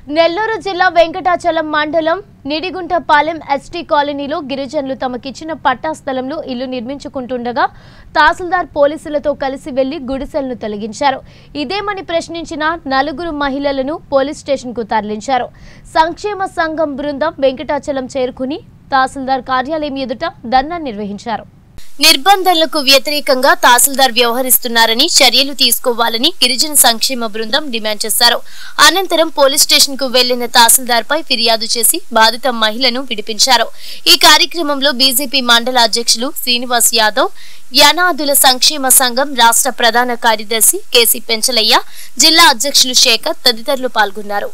నెల్లూరు జిల్లా వెంకటాచలం మండలం నిడిగుంటపాలెం ఎస్టీ కాలనీలో గిరిజనులు తమకిచ్చిన పట్టా స్థలంలో ఇల్లు నిర్మించుకుంటుండగా తహసీల్దార్ పోలీసులతో కలిసి వెళ్లి గుడిసెలను తొలగించారు ఇదేమని ప్రశ్నించిన నలుగురు మహిళలను పోలీస్ స్టేషన్కు తరలించారు సంక్షేమ సంఘం బృందం వెంకటాచలం చేరుకుని తహసీల్దార్ కార్యాలయం ఎదుట ధర్నా నిర్వహించారు నిర్బంధాలకు వ్యతిరేకంగా తహసీల్దార్ వ్యవహరిస్తున్నారని చర్యలు తీసుకోవాలని గిరిజన సంక్షేమ బృందం డిమాండ్ చేశారు అనంతరం పోలీస్ స్టేషన్ కు వెళ్లిన తహసీల్దార్ పై ఫిర్యాదు చేసి బాధిత మహిళను విడిపించారు ఈ కార్యక్రమంలో బీజేపీ మండల అధ్యక్షులు శ్రీనివాస్ యాదవ్ యానాదుల సంక్షేమ సంఘం రాష్ట్ర ప్రధాన కార్యదర్శి కేసీ పెంచలయ్య జిల్లా అధ్యక్షులు శేఖర్ తదితరులు పాల్గొన్నారు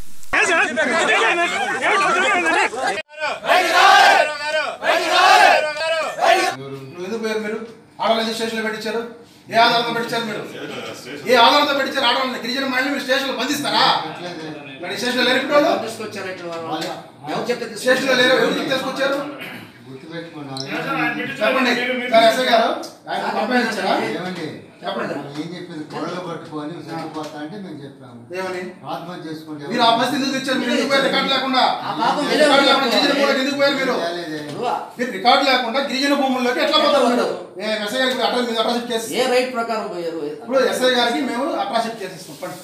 నువ్వు ఎందుకు పోయారు మీరు ఆడవాళ్ళు ఎందుకు స్టేషన్లో పెట్టించారు ఏ ఆధారంతో పెట్టించారు మీరు ఏ ఆధారంతో పెట్టించారు ఆడవాళ్ళని గిరిజన మహిళలు మీరు స్టేషన్లో బంధిస్తారా మరి స్టేషన్లో లేరు ఇప్పుడు వాళ్ళు? తీసుకొచ్చారు ఇట్లా వాళ్ళు. ఎవరు చెప్తే స్టేషన్లో లేరు ఎవరు తీసుకొచ్చారు గుర్తుపెట్టుకున్నాను చెప్పండి సార్ ఎస్ఐ గారు ఆయన కంప్లైంట్ ఇచ్చారా ఏమండి చెప్పండి ఏం చెప్పింది కొడలు పట్టుకొని చనిపోతా అంటే మేము చెప్పాము ఏమని ఆత్మహత్య చేసుకుంటే మీరు ఆ పరిస్థితి ఎందుకు తెచ్చారు మీరు ఎందుకు పోయారు రికార్డు లేకుండా ఆ పాపం మీరు రికార్డు లేకుండా గిరిజన భూములకు ఎందుకు పోయారు మీరు నువ్వా? మీరు రికార్డు లేకుండా గిరిజన భూముల్లోకి ఎట్లా పోతారు మీరు ఏ ఎస్ఐ గారికి అట్రాసిటీ మీద అట్రాసిటీ కేసు ఏ రైట్ ప్రకారం పోయారు ఇప్పుడు ఎస్ఐ గారికి మేము అట్రాసిటీ కేసు ఇస్తాం పండి.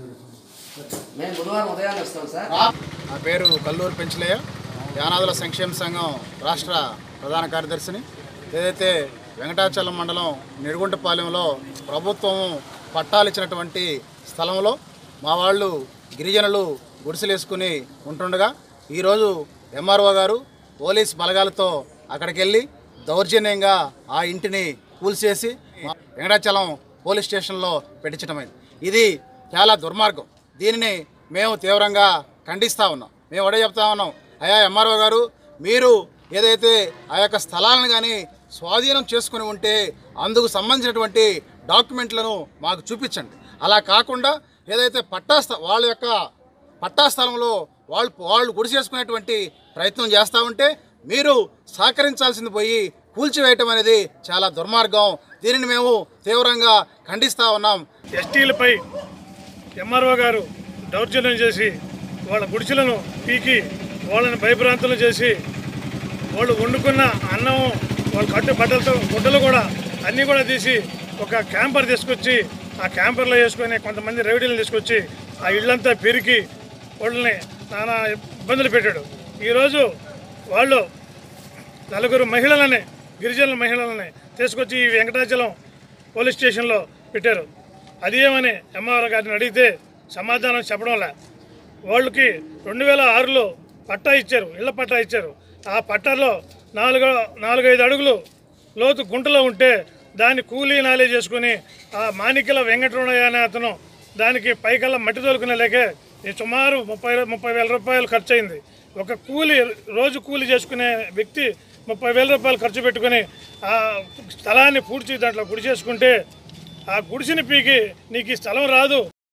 మేము బుధవారం ఉదయాన్నే వస్తాం సార్ నా పేరు కల్లూరు పెంచలయ్య యానాదుల సంక్షేమ సంఘం రాష్ట్ర ప్రధాన కార్యదర్శిని ఏదైతే వెంకటాచలం మండలం నిడుగుంటపాలెంలో ప్రభుత్వం పట్టాలు ఇచ్చినటువంటి స్థలంలో మా వాళ్ళు గిరిజనులు గుడిసెలేసుకుని ఉంటుండగా ఈరోజు ఎంఆర్ఓ గారు పోలీస్ బలగాలతో అక్కడికి వెళ్ళి దౌర్జన్యంగా ఆ ఇంటిని కూల్చేసి మా వెంకటాచలం పోలీస్ స్టేషన్లో పెట్టించడమైంది ఇది చాలా దుర్మార్గం దీనిని మేము తీవ్రంగా ఖండిస్తూ ఉన్నాం మేము ఒకటే చెప్తా ఉన్నాం అయ్యా ఎంఆర్ఓ గారు మీరు ఏదైతే ఆ యొక్క స్థలాలను కానీ స్వాధీనం చేసుకుని ఉంటే అందుకు సంబంధించినటువంటి డాక్యుమెంట్లను మాకు చూపించండి అలా కాకుండా ఏదైతే పట్టా స్థ- వాళ్ళ యొక్క పట్టా స్థలంలో వాళ్ళు వాళ్ళు గుడి చేసుకునేటువంటి ప్రయత్నం చేస్తూ ఉంటే మీరు సహకరించాల్సింది పోయి కూల్చివేయటం అనేది చాలా దుర్మార్గం దీనిని మేము తీవ్రంగా ఖండిస్తూ ఉన్నాం ఎస్టీలపై ఎంఆర్ఓ గారు దౌర్జన్యం చేసి వాళ్ళ గుడిసెలను పీకి వాళ్ళని భయభ్రాంతులు చేసి వాళ్ళు వండుకున్న అన్నం వాళ్ళ కట్టు బట్టలతో గుడ్డలు కూడా అన్నీ కూడా తీసి ఒక క్యాంపర్ తీసుకొచ్చి ఆ క్యాంపర్లో వేసుకొని కొంతమంది రెవడీలు తీసుకొచ్చి ఆ ఇళ్ళంతా పెరికి వాళ్ళని నానా ఇబ్బందులు పెట్టాడు ఈరోజు వాళ్ళు నలుగురు మహిళలని గిరిజనుల మహిళలని తీసుకొచ్చి ఈ వెంకటాచలం పోలీస్ స్టేషన్లో పెట్టారు అది ఏమని ఎంఆర్ గారిని అడిగితే సమాధానం చెప్పడం లే వాళ్ళకి రెండు వేల ఆరులో పట్టా ఇచ్చారు ఇళ్ల పట్టా ఇచ్చారు ఆ పట్టాలో నాలుగు నాలుగైదు అడుగులు లోతు గుంటలో ఉంటే దాన్ని కూలీ నాలే చేసుకుని ఆ మాణిక్యల వెంకటరమణయ్య అనే అతను దానికి పైకల్లా మట్టి తోలుకునే లేకే ఈ సుమారు ముప్పై ముప్పై వేల రూపాయలు ఖర్చు అయింది ఒక కూలి రోజు కూలి చేసుకునే వ్యక్తి ముప్పై వేల రూపాయలు ఖర్చు పెట్టుకుని ఆ స్థలాన్ని పూడ్చి దాంట్లో గుడి చేసుకుంటే ఆ గుడిసెని పీకి నీకు ఈ స్థలం రాదు